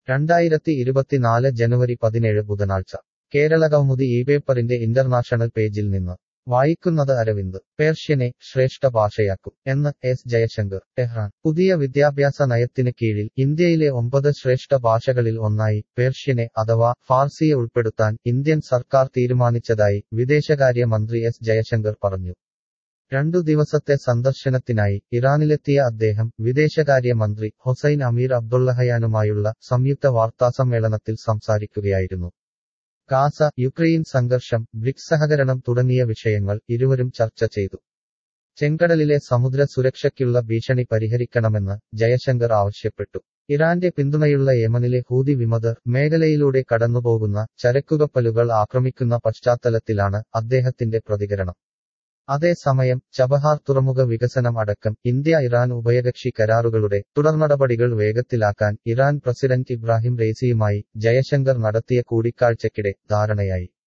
രണ്ടായിരത്തി ഇരുപത്തിനാല് ജനുവരി പതിനേഴ് ബുധനാഴ്ച കേരള കൗമുദി ഈ പേപ്പറിന്റെ ഇന്റർനാഷണൽ പേജിൽ നിന്ന് വായിക്കുന്നത് അരവിന്ദ് പേർഷ്യനെ ശ്രേഷ്ഠ ഭാഷയാക്കും എന്ന് എസ് ജയശങ്കർ ടെഹ്റാൻ പുതിയ വിദ്യാഭ്യാസ നയത്തിന് കീഴിൽ ഇന്ത്യയിലെ ഒമ്പത് ശ്രേഷ്ഠ ഭാഷകളിൽ ഒന്നായി പേർഷ്യനെ അഥവാ ഫാർസിയെ ഉൾപ്പെടുത്താൻ ഇന്ത്യൻ സർക്കാർ തീരുമാനിച്ചതായി വിദേശകാര്യ മന്ത്രി എസ് ജയശങ്കർ പറഞ്ഞു രണ്ടു ദിവസത്തെ സന്ദർശനത്തിനായി ഇറാനിലെത്തിയ അദ്ദേഹം വിദേശകാര്യ മന്ത്രി ഹൊസൈൻ അമീർ അബ്ദുള്ളഹയാനുമായുള്ള സംയുക്ത വാർത്താസമ്മേളനത്തിൽ സംസാരിക്കുകയായിരുന്നു ഗാസ യുക്രൈൻ സംഘർഷം ബ്രിക്സ് സഹകരണം തുടങ്ങിയ വിഷയങ്ങൾ ഇരുവരും ചർച്ച ചെയ്തു ചെങ്കടലിലെ സമുദ്ര സുരക്ഷയ്ക്കുള്ള ഭീഷണി പരിഹരിക്കണമെന്ന് ജയശങ്കർ ആവശ്യപ്പെട്ടു ഇറാന്റെ പിന്തുണയുള്ള യമനിലെ ഹൂതി വിമതർ മേഖലയിലൂടെ കടന്നുപോകുന്ന ചരക്കുകപ്പലുകൾ ആക്രമിക്കുന്ന പശ്ചാത്തലത്തിലാണ് അദ്ദേഹത്തിന്റെ പ്രതികരണം അതേസമയം ചബഹാർ തുറമുഖ വികസനം അടക്കം ഇന്ത്യ ഇറാൻ ഉഭയകക്ഷി കരാറുകളുടെ തുടർനടപടികൾ വേഗത്തിലാക്കാൻ ഇറാൻ പ്രസിഡന്റ് ഇബ്രാഹിം റെയ്സിയുമായി ജയശങ്കർ നടത്തിയ കൂടിക്കാഴ്ചയ്ക്കിടെ ധാരണയായി